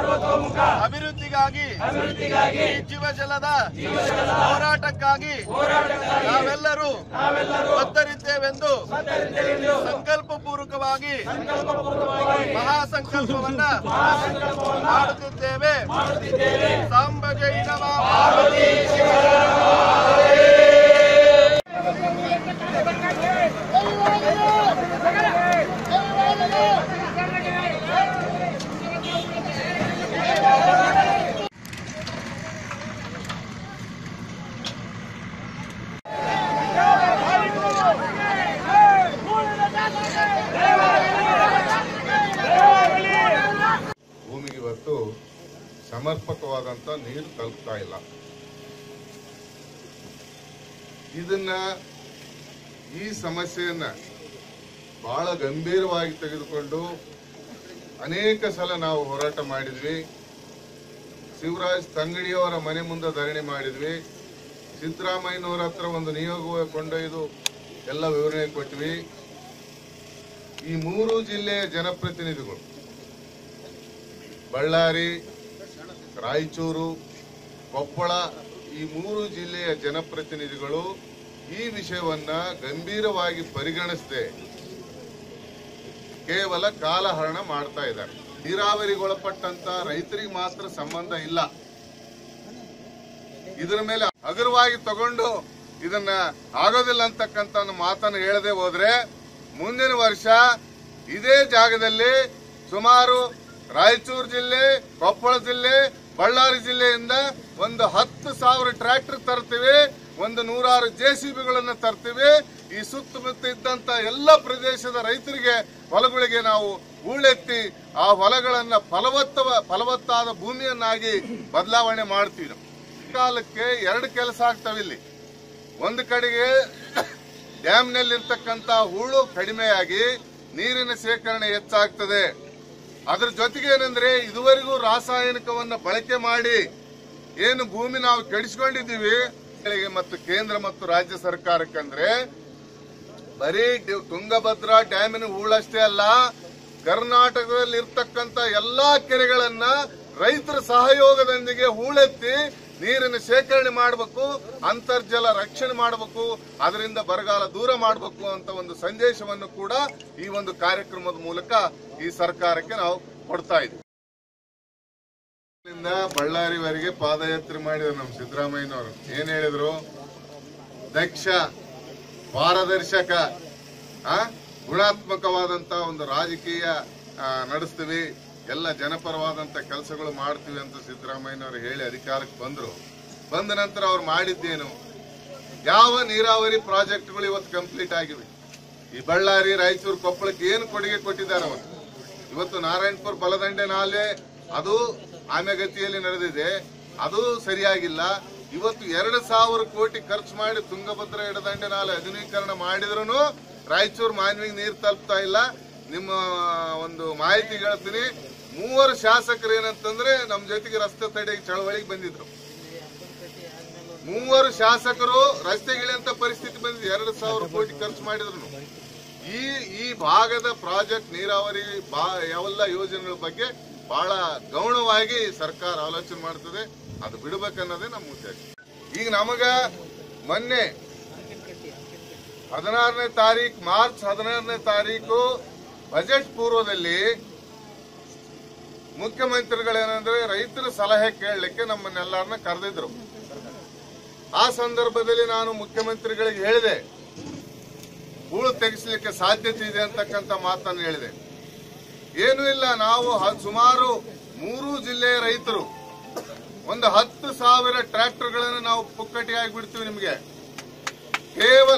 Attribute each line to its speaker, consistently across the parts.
Speaker 1: ಅಭಿವೃದ್ಧಿಗಾಗಿ ಈ ಜೀವಜಲದ ಹೋರಾಟಕ್ಕಾಗಿ ನಾವೆಲ್ಲರೂ ಬದ್ಧರಿದ್ದೇವೆಂದು ಸಂಕಲ್ಪ ಪೂರ್ವಕವಾಗಿ ಮಹಾಸಂಕಲ್ಪವನ್ನ ಮಾಡುತ್ತಿದ್ದೇವೆ ಸಾಂಬ ಜೈ ನಮಃ
Speaker 2: ಭೂಮಿಗೆ ಇವತ್ತು ಸಮರ್ಪಕವಾದಂತ ನೀರು ತಲುಪ್ತಾ ಇಲ್ಲ ಇದನ್ನ ಈ ಸಮಸ್ಯೆಯನ್ನ ಬಹಳ ಗಂಭೀರವಾಗಿ ತೆಗೆದುಕೊಂಡು ಅನೇಕ ಸಲ ನಾವು ಹೋರಾಟ ಮಾಡಿದ್ವಿ ಶಿವರಾಜ್ ತಂಗಡಿಯವರ ಮನೆ ಮುಂದೆ ಧರಣಿ ಮಾಡಿದ್ವಿ ಸಿದ್ದರಾಮಯ್ಯನವರ ಹತ್ರ ಒಂದು ನಿಯೋಗ ಕೊಂಡೊಯ್ದು ಎಲ್ಲ ವಿವರಣೆ ಕೊಟ್ವಿ ಈ ಮೂರು ಜಿಲ್ಲೆಯ ಜನಪ್ರತಿನಿಧಿಗಳು ಬಳ್ಳಾರಿ ರಾಯಚೂರು ಕೊಪ್ಪಳ ಈ ಮೂರು ಜಿಲ್ಲೆಯ ಜನಪ್ರತಿನಿಧಿಗಳು ಈ ವಿಷಯವನ್ನ ಗಂಭೀರವಾಗಿ ಪರಿಗಣಿಸದೆ ಕೇವಲ ಕಾಲಹರಣ ಮಾಡ್ತಾ ಇದ್ದಾರೆ ನೀರಾವರಿಗೊಳಪಟ್ಟಂತ ರೈತರಿಗೆ ಮಾತ್ರ ಸಂಬಂಧ ಇಲ್ಲ ಇದರ ಮೇಲೆ ಹಗುರವಾಗಿ ತಗೊಂಡು ಇದನ್ನ ಆಗೋದಿಲ್ಲ ಅಂತಕ್ಕಂತ ಒಂದು ಮಾತನ್ನು ಹೇಳದೆ ಹೋದ್ರೆ ಮುಂದಿನ ವರ್ಷ ಇದೇ ಜಾಗದಲ್ಲಿ ಸುಮಾರು ರಾಯಚೂರು ಜಿಲ್ಲೆ ಕೊಪ್ಪಳ ಜಿಲ್ಲೆ ಬಳ್ಳಾರಿ ಜಿಲ್ಲೆಯಿಂದ ಒಂದು ಹತ್ತು ಸಾವಿರ ಟ್ರ್ಯಾಕ್ಟರ್ ತರ್ತೀವಿ ಒಂದು ನೂರಾರು ಜೆಸಿಬಿಗಳನ್ನು ತರ್ತೀವಿ ಈ ಸುತ್ತಮುತ್ತ ಇದ್ದಂತ ಎಲ್ಲ ಪ್ರದೇಶದ ರೈತರಿಗೆ ಹೊಲಗಳಿಗೆ ನಾವು ಹೂಳೆತ್ತಿ ಆ ಹೊಲಗಳನ್ನ ಫಲವತ್ತ ಫಲವತ್ತಾದ ಭೂಮಿಯನ್ನಾಗಿ ಬದಲಾವಣೆ ಮಾಡ್ತೀವಿ ನಾವು. ಈ ಕಾಲಕ್ಕೆ ಎರಡು ಕೆಲಸ ಆಗ್ತಾವೆ ಇಲ್ಲಿ ಒಂದು ಕಡೆಗೆ ಡ್ಯಾಮ್ನಲ್ಲಿರ್ತಕ್ಕಂಥ ಹೂಳು ಕಡಿಮೆಯಾಗಿ ನೀರಿನ ಶೇಖರಣೆ ಹೆಚ್ಚಾಗ್ತದೆ ಅದ್ರ ಜೊತೆಗೆ ಏನಂದ್ರೆ ಇದುವರೆಗೂ ರಾಸಾಯನಿಕವನ್ನ ಬಳಕೆ ಮಾಡಿ ಏನು ಭೂಮಿ ನಾವು ಕೆಡಿಸ್ಕೊಂಡಿದ್ದೀವಿ ಗಳಿಗೆ ಮತ್ತು ಕೇಂದ್ರ ಮತ್ತು ರಾಜ್ಯ ಸರ್ಕಾರಕ್ಕಂದ್ರೆ ಬರೀ ಡಿ- ತುಂಗಭದ್ರಾ ಡ್ಯಾಮಿನ ಹೂಳಷ್ಟೇ ಅಲ್ಲ ಕರ್ನಾಟಕದಲ್ಲಿ ಇರ್ತಕ್ಕಂತ ಎಲ್ಲಾ ಕೆರೆಗಳನ್ನ ರೈತರ ಸಹಯೋಗದೊಂದಿಗೆ ಹೂಳೆತ್ತಿ ನೀರಿನ ಶೇಖರಣೆ ಮಾಡಬೇಕು ಅಂತರ್ಜಲ ರಕ್ಷಣೆ ಮಾಡಬೇಕು ಅದರಿಂದ ಬರಗಾಲ ದೂರ ಮಾಡಬೇಕು ಅಂತ ಒಂದು ಸಂದೇಶವನ್ನು ಕೂಡ ಈ ಒಂದು ಕಾರ್ಯಕ್ರಮದ ಮೂಲಕ ಈ ಸರ್ಕಾರಕ್ಕೆ ನಾವು ಕೊಡ್ತಾ ಇದ್ದೀವಿ ಇಲ್ಲಿಂದ ಬಳ್ಳಾರಿವರೆಗೆ ಪಾದಯಾತ್ರೆ ಮಾಡಿದ್ರು ನಮ್ಮ ಸಿದ್ದರಾಮಯ್ಯನವರು ಏನ್ ಹೇಳಿದ್ರು ದಕ್ಷ ಪಾರದರ್ಶಕ ಆ, ಗುಣಾತ್ಮಕವಾದಂತ ಒಂದು ರಾಜಕೀಯ ಆ, ನಡೆಸ್ತೀವಿ ಎಲ್ಲ ಜನಪರವಾದಂತ ಕೆಲಸಗಳು ಮಾಡ್ತೀವಿ ಅಂತ ಸಿದ್ದರಾಮಯ್ಯನವರು ಹೇಳಿ ಅಧಿಕಾರಕ್ಕೆ ಬಂದ್ರು ಬಂದ ನಂತರ ಅವ್ರು ಮಾಡಿದ್ದೇನು ಯಾವ ನೀರಾವರಿ ಪ್ರಾಜೆಕ್ಟ್ಗಳು ಇವತ್ತು ಕಂಪ್ಲೀಟ್ ಆಗಿವೆ ಈ ಬಳ್ಳಾರಿ ರಾಯಚೂರು ಕೊಪ್ಪಳಕ್ಕೆ ಏನು ಕೊಡುಗೆ ಕೊಟ್ಟಿದ್ದಾರೆ ಅವರು ಇವತ್ತು ನಾರಾಯಣಪುರ ಬಲದಂಡೆ ನಾಲೆ ಅದು ಆಮೆಗತಿಯಲ್ಲಿ ನಡೆದಿದೆ ಅದು ಸರಿಯಾಗಿಲ್ಲ ಇವತ್ತು ಎರಡು ಸಾವಿರ ಕೋಟಿ ಖರ್ಚು ಮಾಡಿ ತುಂಗಭದ್ರಾ ಎಡದಂಡೆ ನಾಲೆ ಆಧುನೀಕರಣ ಮಾಡಿದ್ರು ರಾಯಚೂರು ಮಾನ್ವಿಗೆ ನೀರು ತಲುಪ್ತಾ ಇಲ್ಲ ನಿಮ್ಮ ಒಂದು ಮಾಹಿತಿ ಹೇಳ್ತೀನಿ ಮೂವರು ಶಾಸಕರು ಏನಂತಂದ್ರೆ ನಮ್ಮ ಜೊತೆಗೆ ರಸ್ತೆ ತಡೆಗೆ ಚಳವಳಿಗೆ ಬಂದಿದ್ರು ಮೂವರು ಶಾಸಕರು ರಸ್ತೆಗಿಳಿಯಂತ ಪರಿಸ್ಥಿತಿ ಬಂದಿದೆ ಎರಡು ಸಾವಿರ ಕೋಟಿ ಖರ್ಚು ಮಾಡಿದ್ರು ಈ ಈ ಭಾಗದ ಪ್ರಾಜೆಕ್ಟ್ ನೀರಾವರಿ ಬಾ- ಯಾವೆಲ್ಲ ಯೋಜನೆಗಳ ಬಗ್ಗೆ ಬಹಳ ಗೌಣವಾಗಿ ಸರ್ಕಾರ ಆಲೋಚನೆ ಮಾಡ್ತದೆ ಅದು ಬಿಡ್ಬೇಕನ್ನೋದೇ ನಮ್ಮ ಉದ್ದೇಶ ಈಗ ನಮಗ ಮೊನ್ನೆ ಹದಿನಾರನೇ ತಾರೀಕು ಮಾರ್ಚ್ ಹದಿನಾರನೇ ತಾರೀಕು ಬಜೆಟ್ ಪೂರ್ವದಲ್ಲಿ ಮುಖ್ಯಮಂತ್ರಿಗಳೇನಂದ್ರೆ ರೈತರ ಸಲಹೆ ಕೇಳಲಿಕ್ಕೆ ನಮ್ಮನ್ನೆಲ್ಲರನ್ನ ಕರೆದಿದ್ರು ಆ ಸಂದರ್ಭದಲ್ಲಿ ನಾನು ಮುಖ್ಯಮಂತ್ರಿಗಳಿಗೆ ಹೇಳಿದೆ ಹೂಳು ತೆಗೆಸಲಿಕ್ಕೆ ಸಾಧ್ಯತೆ ಇದೆ ಅಂತಕ್ಕಂಥ ಮಾತನ್ನು ಹೇಳಿದೆ ಏನೂ ಇಲ್ಲ ನಾವು ಹ- ಸುಮಾರು ಮೂರು ಜಿಲ್ಲೆಯ ರೈತರು ಒಂದು ಹತ್ತು ಸಾವಿರ ಟ್ರ್ಯಾಕ್ಟರ್ಗಳನ್ನು ನಾವು ಪುಕ್ಕಟಿಯಾಗಿ ಬಿಡ್ತೀವಿ ನಿಮಗೆ ಕೇವಲ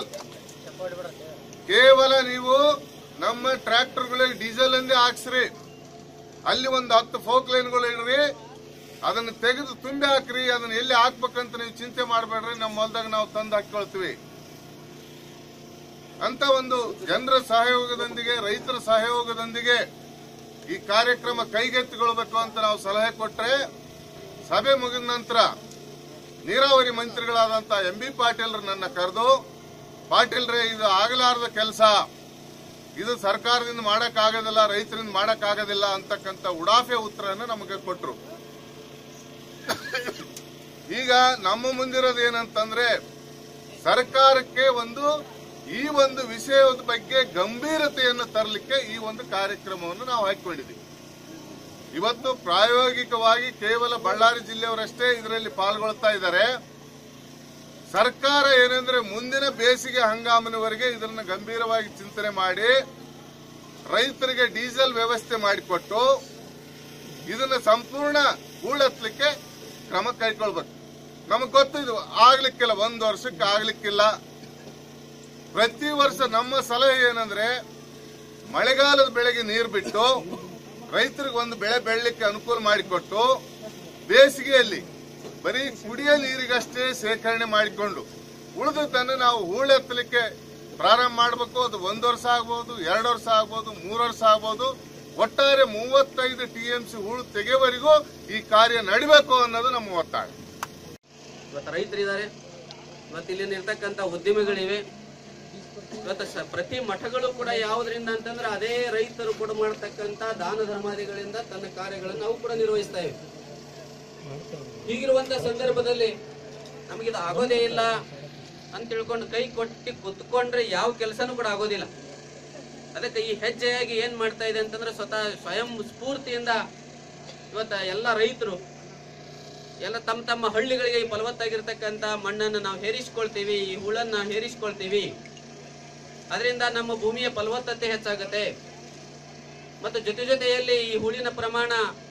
Speaker 2: ಕೇವಲ ನೀವು ನಮ್ಮ ಟ್ರ್ಯಾಕ್ಟರ್ಗಳಿಗೆ ಡೀಸೆಲ್ ಅಂದೇ ಹಾಕ್ಸ್ರಿ ಅಲ್ಲಿ ಒಂದು ಹತ್ತು ಫೋಕ್ ಲೈನ್ಗಳು ಇಡ್ರಿ ಅದನ್ನ ತೆಗೆದು ತುಂಬಿ ಹಾಕ್ರಿ ಅದನ್ನ ಎಲ್ಲಿ ಹಾಕ್ಬೇಕಂತ ನೀವು ಚಿಂತೆ ಮಾಡಬೇಡ್ರಿ ನಮ್ಮ ಹೊಲದಾಗ ನಾವು ತಂದು ಹಾಕೊಳ್ತೀವಿ ಅಂತ ಒಂದು ಜನರ ಸಹಯೋಗದೊಂದಿಗೆ ರೈತರ ಸಹಯೋಗದೊಂದಿಗೆ ಈ ಕಾರ್ಯಕ್ರಮ ಕೈಗೆತ್ತಿಕೊಳ್ಬೇಕು ಅಂತ ನಾವು ಸಲಹೆ ಕೊಟ್ರೆ ಸಭೆ ಮುಗಿದ ನಂತರ ನೀರಾವರಿ ಮಂತ್ರಿಗಳಾದಂತ ಎಂ ಬಿ ಪಾಟೀಲ್ ನನ್ನ ಕರೆದು ಪಾಟೀಲ್ರೇ ಇದು ಆಗಲಾರದ ಕೆಲಸ ನೀವು ರಾಜ್ಯ ಸರ್ಕಾರಕ್ಕೆ ಹೋಗಿ ಕೇಂದ್ರ ಸರ್ಕಾರಕ್ಕೆ ಹೋಗಿ ಕೇಂದ್ರ ಸರ್ಕಾರಕ್ಕೆ ಹೋಗಿ ನೀವು ಇದನ್ನ ಮಾಡಬೇಕು ಅಂತ ಹೇಳಿ ಹೇಳಿದ್ರು. ನಾನು ಹೇಳಿದೆ ಇಲ್ಲ ಪಾಟೀಲ್ರೇ ಇದು ಇದು ಸರ್ಕಾರದಿಂದ ಮಾಡಕ್ ಆಗೋದಿಲ್ಲ ರೈತರಿಂದ ಮಾಡಕ್ ಆಗೋದಿಲ್ಲ ಅಂತಕ್ಕಂಥ ಉಡಾಫೆ ಉತ್ತರನ ನಮಗೆ ಕೊಟ್ರು ಈಗ ನಮ್ಮ ಮುಂದಿರೋದು ಏನಂತಂದ್ರೆ ಸರ್ಕಾರಕ್ಕೆ ಒಂದು ಈ ಒಂದು ವಿಷಯದ ಬಗ್ಗೆ ಗಂಭೀರತೆಯನ್ನು ತರಲಿಕ್ಕೆ ಈ ಒಂದು ಕಾರ್ಯಕ್ರಮವನ್ನು ನಾವು ಹಾಕಿಕೊಂಡಿದ್ದೀವಿ ಇವತ್ತು ಪ್ರಾಯೋಗಿಕವಾಗಿ ಕೇವಲ ಬಳ್ಳಾರಿ ಜಿಲ್ಲೆಯವರಷ್ಟೇ ಇದರಲ್ಲಿ ಪಾಲ್ಗೊಳ್ತಾ ಇದ್ದಾರೆ ಸರ್ಕಾರ ಏನಂದ್ರೆ ಮುಂದಿನ ಬೇಸಿಗೆ ಹಂಗಾಮಿನವರೆಗೆ ಇದನ್ನ ಗಂಭೀರವಾಗಿ ಚಿಂತನೆ ಮಾಡಿ ರೈತರಿಗೆ ಡೀಸೆಲ್ ವ್ಯವಸ್ಥೆ ಮಾಡಿಕೊಟ್ಟು ಇದನ್ನ ಸಂಪೂರ್ಣ ಹೂಳೆತ್ತಲಿಕ್ಕೆ ಕ್ರಮ ಕೈಗೊಳ್ಬೇಕು ನಮಗ್ ಗೊತ್ತು ಇದು ಆಗ್ಲಿಕ್ಕಿಲ್ಲ ಒಂದು ವರ್ಷಕ್ಕೆ ಆಗ್ಲಿಕ್ಕಿಲ್ಲ ಪ್ರತಿ ವರ್ಷ ನಮ್ಮ ಸಲಹೆ ಏನಂದ್ರೆ ಮಳೆಗಾಲದ ಬೆಳೆಗೆ ನೀರು ಬಿಟ್ಟು ರೈತರಿಗೆ ಒಂದು ಬೆಳೆ ಬೆಳಲಿಕ್ಕೆ ಅನುಕೂಲ ಮಾಡಿಕೊಟ್ಟು ಬೇಸಿಗೆಯಲ್ಲಿ ಬರೀ ಕುಡಿಯ ನೀರಿಗಷ್ಟೇ ಶೇಖರಣೆ ಮಾಡಿಕೊಂಡು ಉಳಿದದ್ದನ್ನು ನಾವು ಹೂಳೆತ್ತಲಿಕ್ಕೆ ಪ್ರಾರಂಭ ಮಾಡಬೇಕು ಅದು ಒಂದು ವರ್ಷ ಆಗ್ಬೋದು ಎರಡು ವರ್ಷ ಆಗ್ಬೋದು ಮೂರು ವರ್ಷ ಆಗ್ಬೋದು ಒಟ್ಟಾರೆ ಮೂವತ್ತೈದು ಟಿ ಎಂ ಸಿ ಹೂಳು ತೆಗೆಯವರೆಗೂ ಈ ಕಾರ್ಯ ನಡಿಬೇಕು ಅನ್ನೋದು ನಮ್ಮ ಒತ್ತಾಯ
Speaker 3: ಇವತ್ತು ರೈತರಿದ್ದಾರೆ ಇವತ್ತು ಇಲ್ಲಿನ ಇರ್ತಕ್ಕಂಥ ಉದ್ಯಮಿಗಳಿವೆ ಇವತ್ತು ಸ- ಪ್ರತಿ ಮಠಗಳು ಕೂಡ ಯಾವುದರಿಂದ ಅಂತಂದ್ರೆ ಅದೇ ರೈತರು ಕೂಡ ಮಾಡತಕ್ಕಂತ ದಾನ ಧರ್ಮಾದಿಗಳಿಂದ ತನ್ನ ಕಾರ್ಯಗಳನ್ನು ನಾವು ಕೂಡ ನಿರ್ವಹಿಸ್ತಾ ಇವೆ ಹೀಗಿರುವಂತ ಸಂದರ್ಭದಲ್ಲಿ ನಮಗಿದು ಆಗೋದೇ ಇಲ್ಲ ಅಂತ ತಿಳ್ಕೊಂಡು ಕೈ ಕೊಟ್ಟಿ ಕುತ್ಕೊಂಡ್ರೆ ಯಾವ ಕೆಲಸನೂ ಕೂಡ ಆಗೋದಿಲ್ಲ ಅದಕ್ಕೆ ಈ ಹೆಜ್ಜೆಯಾಗಿ ಏನ್ ಮಾಡ್ತಾ ಇದೆ ಅಂತಂದ್ರೆ ಸ್ವತಃ ಸ್ವಯಂ ಸ್ಫೂರ್ತಿಯಿಂದ ಇವತ್ತ ಎಲ್ಲ ರೈತರು ಎಲ್ಲ ತಮ್ಮ ತಮ್ಮ ಹಳ್ಳಿಗಳಿಗೆ ಈ ಫಲವತ್ತಾಗಿರ್ತಕ್ಕಂಥ ಮಣ್ಣನ್ನು ನಾವು ಹೇರಿಸ್ಕೊಳ್ತೀವಿ ಈ ಹುಳನ್ನ ಹೇರಿಸ್ಕೊಳ್ತೀವಿ ಅದರಿಂದ ನಮ್ಮ ಭೂಮಿಯ ಫಲವತ್ತತೆ ಹೆಚ್ಚಾಗುತ್ತೆ ಮತ್ತು ಜೊತೆ ಜೊತೆಯಲ್ಲಿ ಈ ಹುಳಿನ ಪ್ರಮಾಣ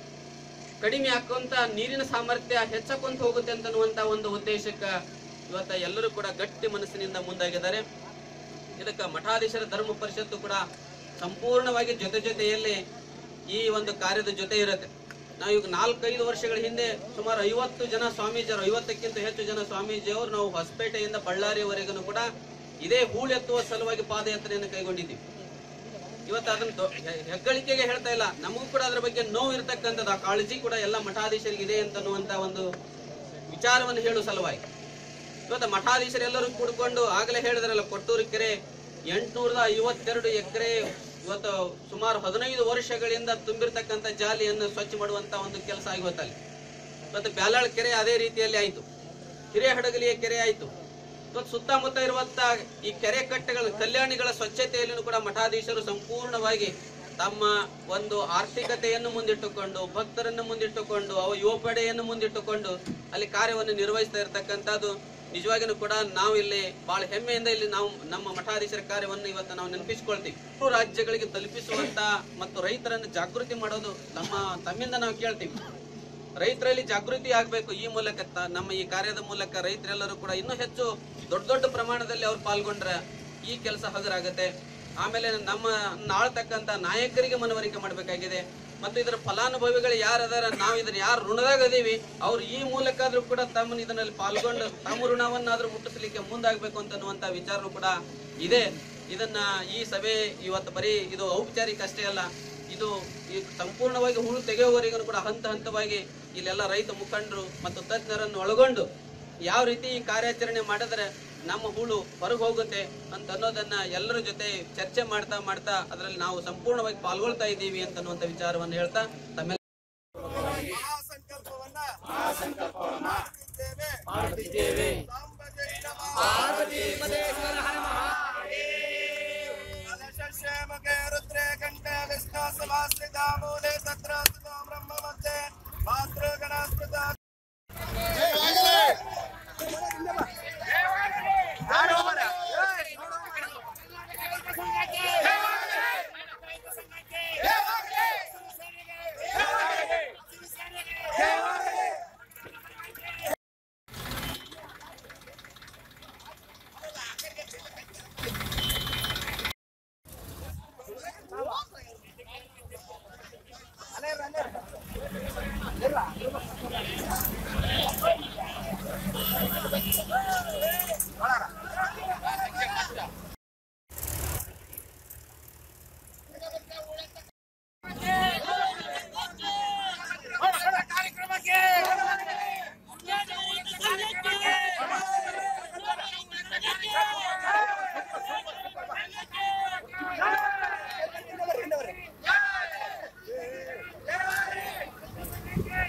Speaker 3: ಕಡಿಮೆ ಹಾಕುವಂತ ನೀರಿನ ಸಾಮರ್ಥ್ಯ ಹೆಚ್ಚಾಕೊಂತ ಹೋಗುತ್ತೆ ಅಂತನ್ನುವಂತ ಒಂದು ಉದ್ದೇಶಕ್ಕೆ ಇವತ್ತ ಎಲ್ಲರೂ ಕೂಡ ಗಟ್ಟಿ ಮನಸ್ಸಿನಿಂದ ಮುಂದಾಗಿದ್ದಾರೆ ಇದಕ್ಕೆ ಮಠಾಧೀಶರ ಧರ್ಮ ಪರಿಷತ್ತು ಕೂಡ ಸಂಪೂರ್ಣವಾಗಿ ಜೊತೆ ಜೊತೆಯಲ್ಲಿ ಈ ಒಂದು ಕಾರ್ಯದ ಜೊತೆ ಇರುತ್ತೆ ನಾವು ಈಗ ನಾಲ್ಕೈದು ವರ್ಷಗಳ ಹಿಂದೆ ಸುಮಾರು ಐವತ್ತು ಜನ ಸ್ವಾಮೀಜಿಯವರು ಐವತ್ತಕ್ಕಿಂತ ಹೆಚ್ಚು ಜನ ಸ್ವಾಮೀಜಿಯವರು ನಾವು ಹೊಸಪೇಟೆಯಿಂದ ಬಳ್ಳಾರಿಯವರೆಗೂ ಕೂಡ ಇದೇ ಹೂಳೆತ್ತುವ ಸಲುವಾಗಿ ಪಾದಯಾತ್ರೆಯನ್ನು ಕೈಗೊಂಡಿದ್ದೀವಿ ಇವತ್ತು ಅದನ್ನ ದೊ- ಹೆ- ಹೆಗ್ಗಳಿಕೆಗೆ ಹೇಳ್ತಾ ಇಲ್ಲ ನಮಗೂ ಕೂಡ ಅದ್ರ ಬಗ್ಗೆ ನೋವು ಇರ್ತಕ್ಕಂಥದ್ದು ಆ ಕಾಳಜಿ ಕೂಡ ಎಲ್ಲ ಮಠಾಧೀಶರಿಗೆ ಇದೆ ಅಂತನ್ನುವಂತ ಒಂದು ವಿಚಾರವನ್ನು ಹೇಳುವ ಸಲುವಾಗಿ ಇವತ್ತು ಮಠಾಧೀಶರೆಲ್ಲರೂ ಕೂಡ್ಕೊಂಡು ಆಗಲೇ ಹೇಳಿದ್ರಲ್ಲ ಕೊಟ್ಟೂರು ಕೆರೆ ಎಂಟುನೂರದ ಐವತ್ತೆರಡು ಎಕರೆ ಇವತ್ತು ಸುಮಾರು ಹದಿನೈದು ವರ್ಷಗಳಿಂದ ತುಂಬಿರ್ತಕ್ಕಂಥ ಜಾಲಿಯನ್ನು ಸ್ವಚ್ಛ ಮಾಡುವಂತ ಒಂದು ಕೆಲಸ ಆಗಿವತ್ತಲ್ಲಿ ಇವತ್ತು ಬ್ಯಾಲಾಳ್ ಕೆರೆ ಅದೇ ರೀತಿಯಲ್ಲಿ ಆಯಿತು ಹಿರೇಹಡಗಲಿಯ ಕೆರೆ ಆಯಿತು ಇವತ್ತು ಸುತ್ತಮುತ್ತ ಇರುವಂತ ಈ ಕೆರೆ ಕಟ್ಟೆಗಳ ಕಲ್ಯಾಣಿಗಳ ಸ್ವಚ್ಛತೆಯಲ್ಲೂ ಕೂಡ ಮಠಾಧೀಶರು ಸಂಪೂರ್ಣವಾಗಿ ತಮ್ಮ ಒಂದು ಆರ್ಥಿಕತೆಯನ್ನು ಮುಂದಿಟ್ಟುಕೊಂಡು ಭಕ್ತರನ್ನು ಮುಂದಿಟ್ಟುಕೊಂಡು ಅವ ಯುವ ಪಡೆಯನ್ನು ಮುಂದಿಟ್ಟುಕೊಂಡು ಅಲ್ಲಿ ಕಾರ್ಯವನ್ನು ನಿರ್ವಹಿಸ್ತಾ ಇರತಕ್ಕಂಥದ್ದು ನಿಜವಾಗಿನೂ ಕೂಡ ನಾವು ಇಲ್ಲಿ ಬಹಳ ಹೆಮ್ಮೆಯಿಂದ ಇಲ್ಲಿ ನಾವು ನಮ್ಮ ಮಠಾಧೀಶರ ಕಾರ್ಯವನ್ನು ಇವತ್ತು ನಾವು ನೆನಪಿಸಿಕೊಳ್ತೀವಿ ಮೂರು ರಾಜ್ಯಗಳಿಗೆ ತಲುಪಿಸುವಂತ ಮತ್ತು ರೈತರನ್ನು ಜಾಗೃತಿ ಮಾಡೋದು ನಮ್ಮ ತಮ್ಮಿಂದ ನಾವು ಕೇಳ್ತೀವಿ ರೈತರಲ್ಲಿ ಜಾಗೃತಿ ಆಗಬೇಕು ಈ ಮೂಲಕ ತ- ನಮ್ಮ ಈ ಕಾರ್ಯದ ಮೂಲಕ ರೈತರೆಲ್ಲರೂ ಕೂಡ ಇನ್ನೂ ಹೆಚ್ಚು ದೊಡ್ಡ ದೊಡ್ಡ ಪ್ರಮಾಣದಲ್ಲಿ ಅವ್ರು ಪಾಲ್ಗೊಂಡ್ರೆ ಈ ಕೆಲಸ ಹಗರಾಗತ್ತೆ ಆಮೇಲೆ ನಮ್ಮ ಆಳ್ತಕ್ಕಂತ ನಾಯಕರಿಗೆ ಮನವರಿಕೆ ಮಾಡಬೇಕಾಗಿದೆ ಮತ್ತು ಇದರ ಫಲಾನುಭವಿಗಳು ಯಾರದಾರ ನಾವು ಇದನ್ನ ಯಾರು ಋಣದಾಗ ಅದೀವಿ ಅವ್ರು ಈ ಮೂಲಕ ಆದ್ರೂ ಕೂಡ ತಮ್ಮ ಇದರಲ್ಲಿ ಪಾಲ್ಗೊಂಡು ತಮ್ಮ ಋಣವನ್ನಾದ್ರೂ ಮುಟ್ಟಿಸ್ಲಿಕ್ಕೆ ಮುಂದಾಗಬೇಕು ಅಂತನ್ನುವಂತ ವಿಚಾರನೂ ಕೂಡ ಇದೆ ಇದನ್ನ ಈ ಸಭೆ ಇವತ್ತು ಬರೀ ಇದು ಔಪಚಾರಿಕ ಅಷ್ಟೇ ಅಲ್ಲ ಇದು ಈ ಸಂಪೂರ್ಣವಾಗಿ ಹೂಳು ತೆಗೆಯುವವರೆಗೂ ಕೂಡ ಹಂತ ಹಂತವಾಗಿ ಇಲ್ಲೆಲ್ಲ ರೈತ ಮುಖಂಡರು ಮತ್ತು ತಜ್ಞರನ್ನು ಒಳಗೊಂಡು ಯಾವ ರೀತಿ ಈ ಕಾರ್ಯಾಚರಣೆ ಮಾಡಿದ್ರೆ ನಮ್ಮ ಹೂಳು ಹೊರಗೆ ಹೋಗುತ್ತೆ ಅಂತ ಅನ್ನೋದನ್ನ ಎಲ್ಲರ ಜೊತೆ ಚರ್ಚೆ ಮಾಡ್ತಾ ಮಾಡ್ತಾ ಅದರಲ್ಲಿ ನಾವು ಸಂಪೂರ್ಣವಾಗಿ ಪಾಲ್ಗೊಳ್ತಾ ಇದ್ದೀವಿ ಅಂತ ಅನ್ನುವಂಥ ವಿಚಾರವನ್ನು ಹೇಳ್ತಾ ತಮ್ಮೆಲ್ಲ
Speaker 1: ಮಹಾಸಂಕಲ್ಪವನ್ನ ಮಾಡುತ್ತಿದ್ದೇವೆ ಸಾಂಬ ಜೈ ನಮಃ. ಕಲಶಶ್ಯಾಮಕೆ ರುದ್ರೇ ಕಂಠೆ ವಿಷ್ಣು ಸಮಾಶ್ರಿತ ಮೂಲೆ ತತ್ರ ಸುತೋ ಬ್ರಹ್ಮ ಮಧ್ಯೆ ಮಾತೃಗಣ ಸ್ಮೃತ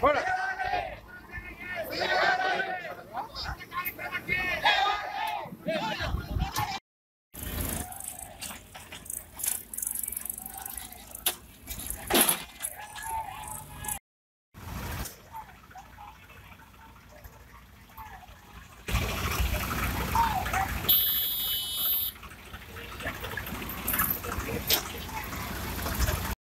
Speaker 1: ಹೋಡ